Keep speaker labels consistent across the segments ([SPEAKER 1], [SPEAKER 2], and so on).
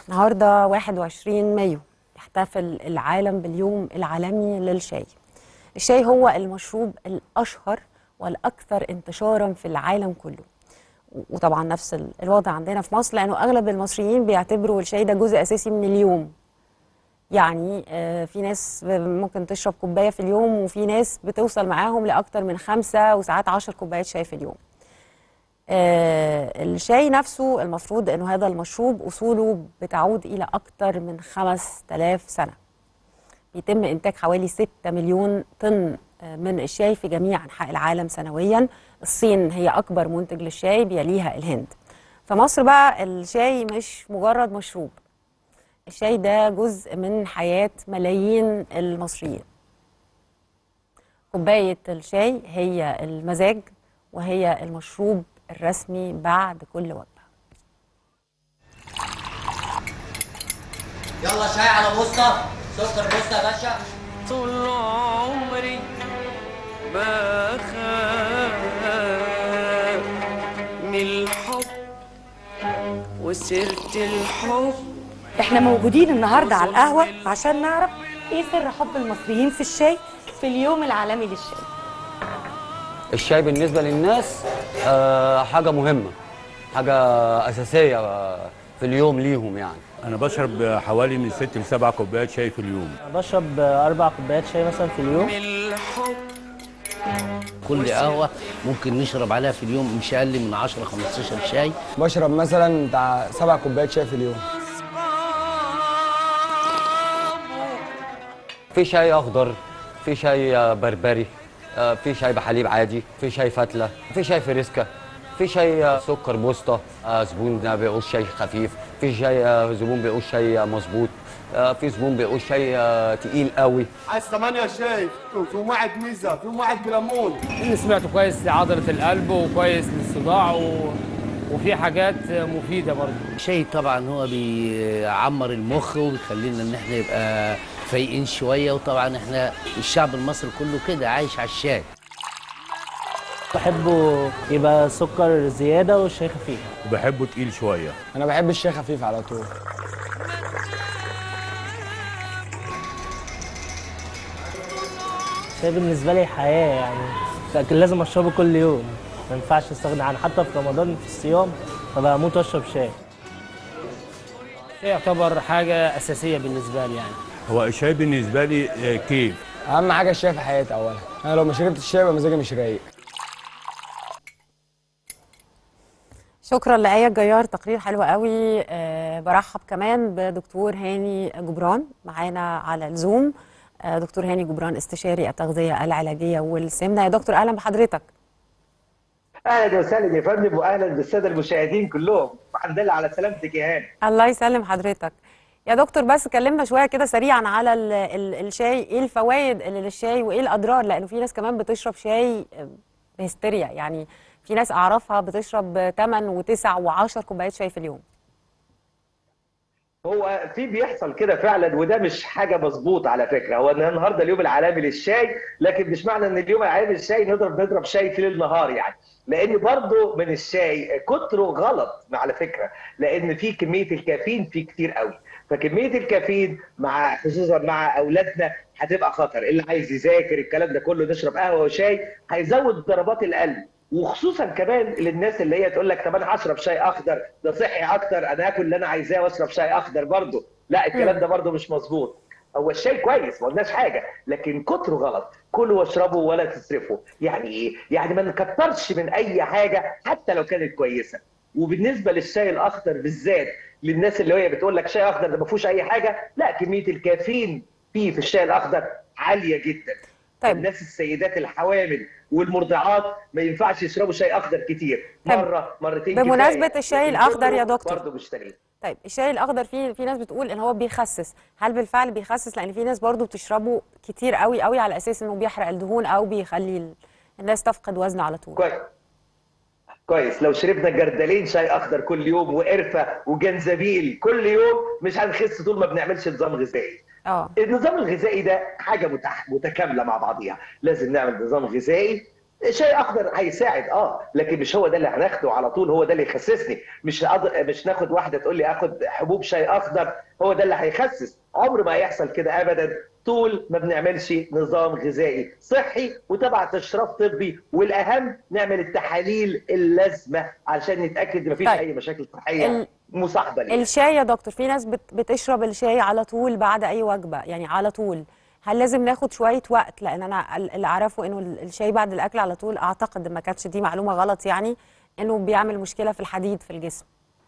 [SPEAKER 1] النهارده 21 مايو يحتفل العالم باليوم العالمي للشاي. الشاي هو المشروب الاشهر والاكثر انتشارا في العالم كله. وطبعا نفس ال- الوضع عندنا في مصر لانه اغلب المصريين بيعتبروا الشاي ده جزء اساسي من اليوم. يعني آه، في ناس ب- ممكن تشرب كوبايه في اليوم وفي ناس بتوصل معاهم لاكثر من خمسه وساعات عشر كوبايات شاي في اليوم. آه، الشاي نفسه المفروض انه هذا المشروب اصوله بتعود الى اكثر من 5000 سنه بيتم انتاج حوالي 6 مليون طن آه، من الشاي في جميع انحاء العالم سنويا الصين هي اكبر منتج للشاي بيليها الهند فمصر بقى الشاي مش مجرد مشروب الشاي ده جزء من حياه ملايين المصريين كوباية الشاي هي المزاج وهي المشروب الرسمي بعد كل وجبة
[SPEAKER 2] يلا شاي على بوسطة سكر بوسطة يا باشا
[SPEAKER 3] طول عمري بخاف من الحب وسيرة الحب
[SPEAKER 4] احنا موجودين النهارده على القهوه عشان نعرف ايه سر حب المصريين في الشاي في اليوم العالمي للشاي
[SPEAKER 5] الشاي بالنسبة للناس آه، حاجة مهمة حاجة أساسية آه، في اليوم ليهم يعني
[SPEAKER 6] أنا بشرب حوالي من ست لسبع كوبايات شاي في اليوم
[SPEAKER 7] بشرب أربع كوبايات شاي مثلا في اليوم
[SPEAKER 3] من الحب
[SPEAKER 8] كل قهوة ممكن نشرب عليها في اليوم مش أقل من 10 15 شاي
[SPEAKER 9] بشرب مثلا بتاع سبع كوبايات شاي في اليوم
[SPEAKER 5] في شاي أخضر في شاي آه، بربري آه، في شاي بحليب عادي في شاي فتلة في شاي فريسكا في شاي آه، سكر بوسطة آه، زبون بيقول شاي خفيف في شاي آه، زبون بيقول شاي آه، مظبوط آه، في زبون بيقول شاي آه، تقيل قوي
[SPEAKER 10] عايز ثمانية شاي فيهم واحد ميزة فيهم واحد بليمون
[SPEAKER 11] اللي سمعته كويس لعضلة القلب وكويس للصداع و... وفي حاجات مفيدة برضه
[SPEAKER 8] الشاي طبعا هو بيعمر المخ وبيخلينا ان احنا يبقى فايقين شوية وطبعا احنا الشعب المصري كله كده عايش على الشاي
[SPEAKER 7] بحبه يبقى سكر زيادة والشاي خفيف
[SPEAKER 6] وبحبه تقيل شوية
[SPEAKER 9] انا بحب الشاي خفيف على طول
[SPEAKER 7] الشاي بالنسبة لي حياة يعني لكن لازم أشربه كل يوم ما ينفعش استغنى عنه حتى في رمضان في الصيام فبموت واشرب شاي
[SPEAKER 11] الشاي يعتبر حاجة أساسية بالنسبة لي يعني
[SPEAKER 6] هو الشاي بالنسبة لي آه، كيف
[SPEAKER 9] اهم حاجه الشاي في حياتي اولا انا لو ما شربتش الشاي يبقى مزاجي مش رايق
[SPEAKER 1] شكرا لآية الجيار تقرير حلو قوي أه برحب كمان بدكتور هاني جبران معانا على الزوم أه دكتور هاني جبران استشاري التغذية العلاجية والسمنة يا دكتور أهلا بحضرتك
[SPEAKER 12] اهلا وسهلا يا فندم واهلا بالساده المشاهدين كلهم الحمد لله على سلامتك يا هاني
[SPEAKER 1] الله يسلم حضرتك يا دكتور بس كلمنا شويه كده سريعا على ال ال الشاي ايه الفوائد اللي للشاي وايه الاضرار لانه في ناس كمان بتشرب شاي بهستيريا يعني في ناس اعرفها بتشرب 8 و9 و10 كوبايات شاي في اليوم
[SPEAKER 12] هو في بيحصل كده فعلا وده مش حاجه مظبوط على فكره هو إن النهارده اليوم العالمي للشاي لكن مش معنى ان اليوم العالمي للشاي نضرب نضرب شاي في ليل نهار يعني لان برضه من الشاي كتره غلط على فكره لان في كميه الكافيين فيه كتير قوي فكميه الكافيين مع خصوصا مع اولادنا هتبقى خطر اللي عايز يذاكر الكلام ده كله نشرب قهوه وشاي هيزود ضربات القلب وخصوصا كمان للناس اللي هي تقول لك طب انا هشرب شاي اخضر ده صحي اكتر انا هاكل اللي انا عايزاه واشرب شاي اخضر برضه لا الكلام ده برضه مش مظبوط هو الشاي كويس ما قلناش حاجه لكن كتره غلط كلوا واشربوا ولا تسرفوا يعني ايه يعني ما نكترش من اي حاجه حتى لو كانت كويسه وبالنسبه للشاي الاخضر بالذات للناس اللي هي بتقول لك شاي اخضر ده ما فيهوش اي حاجه لا كميه الكافيين فيه في الشاي الاخضر عاليه جدا
[SPEAKER 1] طيب.
[SPEAKER 12] الناس السيدات الحوامل والمرضعات ما ينفعش يشربوا شاي اخضر كتير
[SPEAKER 1] طيب.
[SPEAKER 12] مره مرتين
[SPEAKER 1] بمناسبة
[SPEAKER 12] كفاية.
[SPEAKER 1] الشاي
[SPEAKER 12] لكن
[SPEAKER 1] الأخضر يا
[SPEAKER 12] كله
[SPEAKER 1] دكتور.
[SPEAKER 12] برضه مشتغل
[SPEAKER 1] طيب الشاي الاخضر في في ناس بتقول ان هو بيخسس هل بالفعل بيخسس لان في ناس برضو بتشربه كتير قوي قوي على اساس انه بيحرق الدهون او بيخلي ال- الناس تفقد وزن على طول
[SPEAKER 12] كويس كويس لو شربنا جردلين شاي اخضر كل يوم وقرفه وجنزبيل كل يوم مش هنخس طول ما بنعملش نظام غذائي
[SPEAKER 1] اه
[SPEAKER 12] النظام الغذائي ده حاجه متح- متكامله مع بعضيها لازم نعمل نظام غذائي شاي اخضر هيساعد اه لكن مش هو ده اللي هناخده على طول هو ده اللي يخسسني مش أض... مش ناخد واحده تقول لي اخد حبوب شاي اخضر هو ده اللي هيخسس عمر ما هيحصل كده ابدا طول ما بنعملش نظام غذائي صحي وتبع اشراف طبي والاهم نعمل التحاليل اللازمه علشان نتاكد مفيش
[SPEAKER 1] طيب.
[SPEAKER 12] اي مشاكل صحيه
[SPEAKER 1] ال-
[SPEAKER 12] مصاحبه ليه
[SPEAKER 1] الشاي يا دكتور في ناس بت بتشرب الشاي على طول بعد اي وجبه يعني على طول هل لازم ناخد شويه وقت لان انا ال- اللي اعرفه انه ال- الشاي بعد الاكل على طول اعتقد ما كانتش دي معلومه غلط يعني انه بيعمل مشكله في الحديد في الجسم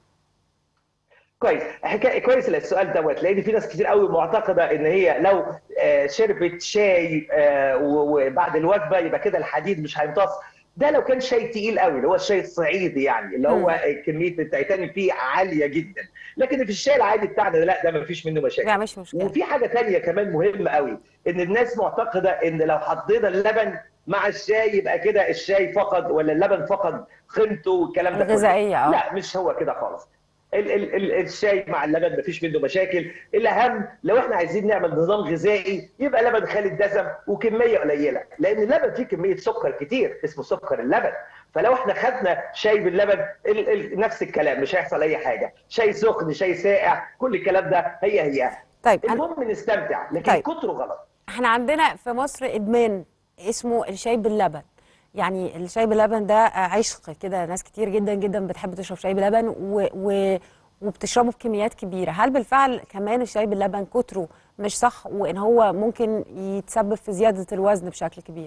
[SPEAKER 12] كويس حكايه كويس السؤال دوت لان في ناس كتير قوي معتقده ان هي لو آه، شربت شاي آه، و- وبعد الوجبه يبقى كده الحديد مش هيمتص ده لو كان شاي تقيل قوي اللي هو الشاي الصعيدي يعني اللي هو كميه التيتانيوم فيه عاليه جدا لكن في الشاي العادي بتاعنا لا ده ما فيش منه مشاكل
[SPEAKER 1] لا مش مشكله
[SPEAKER 12] وفي حاجه تانية كمان مهمه قوي ان الناس معتقده ان لو حطينا اللبن مع الشاي يبقى كده الشاي فقد ولا اللبن فقد قيمته والكلام ده كله.
[SPEAKER 1] الغذائية، آه.
[SPEAKER 12] لا مش هو كده خالص ال ال ال الشاي مع اللبن مفيش منه مشاكل الاهم لو احنا عايزين نعمل نظام غذائي يبقى لبن خالي الدسم وكميه قليله لان اللبن فيه كميه سكر كتير اسمه سكر اللبن فلو احنا خدنا شاي باللبن ال ال نفس الكلام مش هيحصل اي حاجه شاي سخن شاي ساقع كل الكلام ده هي هي
[SPEAKER 1] طيب
[SPEAKER 12] المهم نستمتع لكن
[SPEAKER 1] طيب.
[SPEAKER 12] كتره غلط
[SPEAKER 1] احنا عندنا في مصر ادمان اسمه الشاي باللبن يعني الشاي باللبن ده عشق كده ناس كتير جدا جدا بتحب تشرب شاي باللبن و... و... وبتشربه بكميات كبيره هل بالفعل كمان الشاي باللبن كتره مش صح وان هو ممكن يتسبب في زياده الوزن بشكل كبير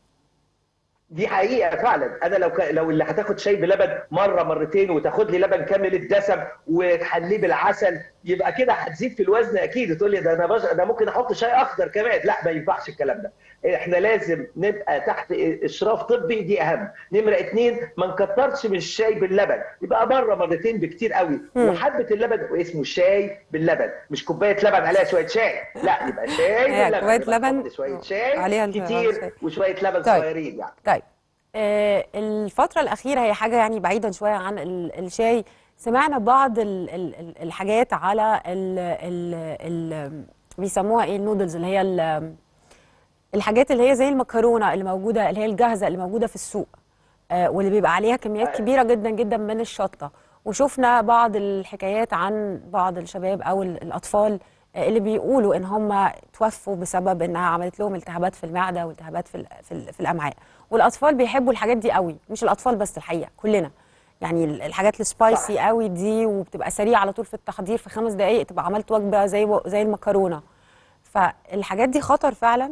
[SPEAKER 12] دي حقيقه فعلا انا لو ك... لو اللي هتاخد شاي بلبن مره مرتين وتاخد لي لبن كامل الدسم وتحليه بالعسل يبقى كده هتزيد في الوزن اكيد تقول لي ده انا بش... ده ممكن احط شاي اخضر كمان لا ما ينفعش الكلام ده احنا لازم نبقى تحت اشراف طبي دي اهم نمره اتنين ما نكترش من الشاي باللبن يبقى مره مرتين بكتير قوي
[SPEAKER 1] مم.
[SPEAKER 12] وحبه اللبن اسمه شاي باللبن مش كوبايه لبن عليها شويه شاي لا يبقى شاي
[SPEAKER 1] هي
[SPEAKER 12] باللبن
[SPEAKER 1] كوباية
[SPEAKER 12] يبقى
[SPEAKER 1] لبن
[SPEAKER 12] نحط شويه شاي
[SPEAKER 1] عليها الشاي.
[SPEAKER 12] كتير وشويه لبن
[SPEAKER 1] طيب.
[SPEAKER 12] صغيرين يعني
[SPEAKER 1] طيب آه الفترة الأخيرة هي حاجة يعني بعيدا شوية عن ال- الشاي سمعنا بعض ال ال ال- الحاجات على ال ال ال بيسموها ايه النودلز اللي هي ال- الحاجات اللي هي زي المكرونة اللي موجودة اللي هي الجاهزة اللي موجودة في السوق آه واللي بيبقى عليها كميات كبيرة جدا جدا من الشطة وشفنا بعض الحكايات عن بعض الشباب أو ال- الأطفال آه، اللي بيقولوا ان هم توفوا بسبب انها عملت لهم التهابات في المعده والتهابات في ال- في, ال- في الامعاء والاطفال بيحبوا الحاجات دي قوي مش الاطفال بس الحقيقه كلنا يعني ال- الحاجات السبايسي قوي دي وبتبقى سريعه على طول في التحضير في خمس دقائق تبقى عملت وجبه زي و- زي المكرونه فالحاجات دي خطر فعلا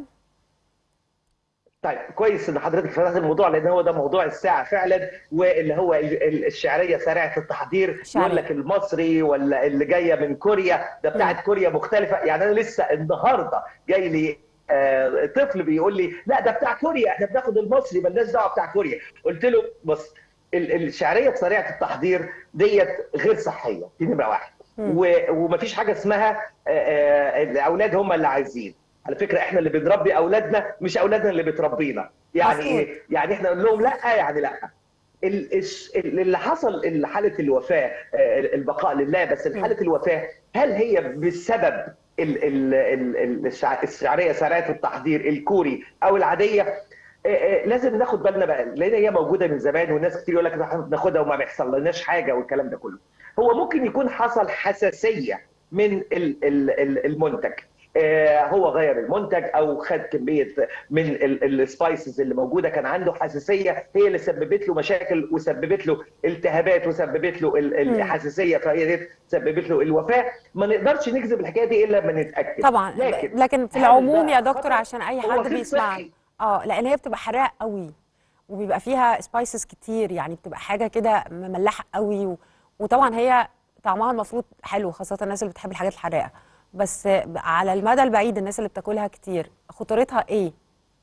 [SPEAKER 12] طيب كويس ان حضرتك فتحت الموضوع لان هو ده موضوع الساعه فعلا واللي هو ال- ال- الشعريه سريعه التحضير
[SPEAKER 1] الشعرية.
[SPEAKER 12] يقول لك المصري ولا اللي جايه من كوريا ده بتاعت كوريا مختلفه يعني انا لسه النهارده جاي لي آه، طفل بيقول لي لا ده بتاع كوريا احنا بناخد المصري مالناش دعوه بتاع كوريا قلت له بص ال- الشعريه سريعه التحضير ديت غير صحيه دي نمره واحد و- ومفيش حاجه اسمها آه، آه، الاولاد هم اللي عايزين على فكره احنا اللي بنربي اولادنا مش اولادنا اللي بتربينا يعني
[SPEAKER 1] مظبوط.
[SPEAKER 12] ايه يعني احنا نقول لهم لا يعني لا ال- الش- اللي حصل ال- حاله الوفاه آه، البقاء لله بس حاله الوفاه هل هي بسبب ال- ال- ال- ال- الشع- الشعريه سريعه التحضير الكوري او العاديه آه، آه، لازم ناخد بالنا بقى لان هي موجوده من زمان والناس كتير يقول لك إحنا بناخدها وما بيحصل لناش حاجه والكلام ده كله هو ممكن يكون حصل حساسيه من ال- ال- ال- المنتج آه، هو غير المنتج او خد كميه من السبايسز اللي موجوده كان عنده حساسيه هي اللي سببت له مشاكل وسببت له التهابات وسببت له ال-
[SPEAKER 1] مم.
[SPEAKER 12] الحساسيه فهي دي سببت له الوفاه ما نقدرش نكذب الحكايه دي الا لما نتاكد
[SPEAKER 1] طبعا
[SPEAKER 12] لكن
[SPEAKER 1] لكن في
[SPEAKER 12] هل
[SPEAKER 1] العموم
[SPEAKER 12] ده
[SPEAKER 1] يا دكتور
[SPEAKER 12] خطر؟
[SPEAKER 1] عشان اي
[SPEAKER 12] هو
[SPEAKER 1] حد
[SPEAKER 12] غير
[SPEAKER 1] بيسمعنا
[SPEAKER 12] صحي.
[SPEAKER 1] اه لان هي بتبقى حراقه قوي وبيبقى فيها سبايسز كتير يعني بتبقى حاجه كده مملحه قوي و... وطبعا هي طعمها المفروض حلو خاصه الناس اللي بتحب الحاجات الحراقه بس على المدى البعيد الناس اللي بتاكلها كتير خطورتها ايه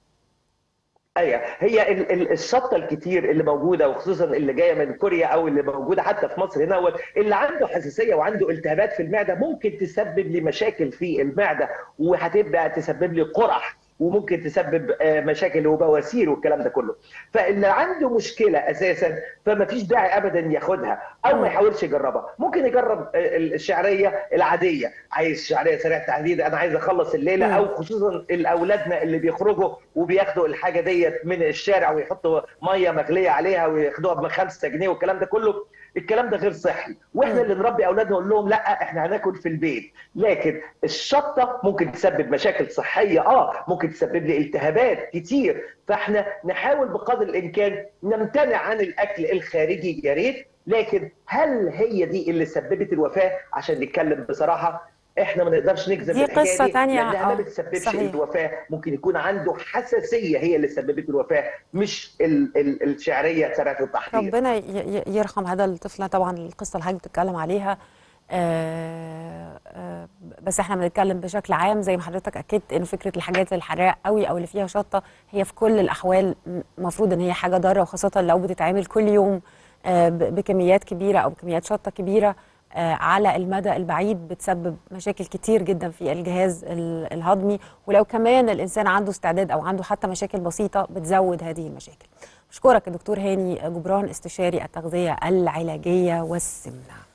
[SPEAKER 12] ايوه هي ال- ال- الشطه الكتير اللي موجوده وخصوصا اللي جايه من كوريا او اللي موجوده حتى في مصر هنا هو اللي عنده حساسيه وعنده التهابات في المعده ممكن تسبب لي مشاكل في المعده وهتبدا تسبب لي قرح وممكن تسبب آه، مشاكل وبواسير والكلام ده كله فاللي عنده مشكله اساسا فما فيش داعي ابدا ياخدها او ما يحاولش يجربها ممكن يجرب آه، الشعريه العاديه عايز شعريه سريعه التحديد انا عايز اخلص الليله او خصوصا الاولادنا اللي بيخرجوا وبياخدوا الحاجه ديت من الشارع ويحطوا ميه مغليه عليها وياخدوها ب 5 جنيه والكلام ده كله الكلام ده غير صحي واحنا اللي نربي اولادنا نقول لهم لا احنا هناكل في البيت لكن الشطه ممكن تسبب مشاكل صحيه اه ممكن تسبب لي التهابات كتير فاحنا نحاول بقدر الامكان نمتنع عن الاكل الخارجي يا ريت لكن هل هي دي اللي سببت الوفاه عشان نتكلم بصراحه احنا ما نقدرش نجزم
[SPEAKER 1] دي
[SPEAKER 12] بالحكاية
[SPEAKER 1] قصة
[SPEAKER 12] دي
[SPEAKER 1] تانية،
[SPEAKER 12] لانها ما
[SPEAKER 1] آه،
[SPEAKER 12] بتسببش
[SPEAKER 1] صحيح.
[SPEAKER 12] الوفاه ممكن يكون عنده حساسيه هي اللي سببت الوفاه مش ال ال الشعريه سرعه التحضير
[SPEAKER 1] ربنا ي- ي- يرحم هذا الطفل طبعا القصه اللي حضرتك بتتكلم عليها آه، آه، بس احنا بنتكلم بشكل عام زي ما حضرتك اكدت انه فكره الحاجات الحراق قوي او اللي فيها شطه هي في كل الاحوال المفروض ان هي حاجه ضاره وخاصه لو بتتعمل كل يوم آه، ب- بكميات كبيره او بكميات شطه كبيره آه، على المدى البعيد بتسبب مشاكل كتير جدا في الجهاز ال- الهضمي ولو كمان الانسان عنده استعداد او عنده حتى مشاكل بسيطه بتزود هذه المشاكل. بشكرك الدكتور هاني جبران استشاري التغذيه العلاجيه والسمنه.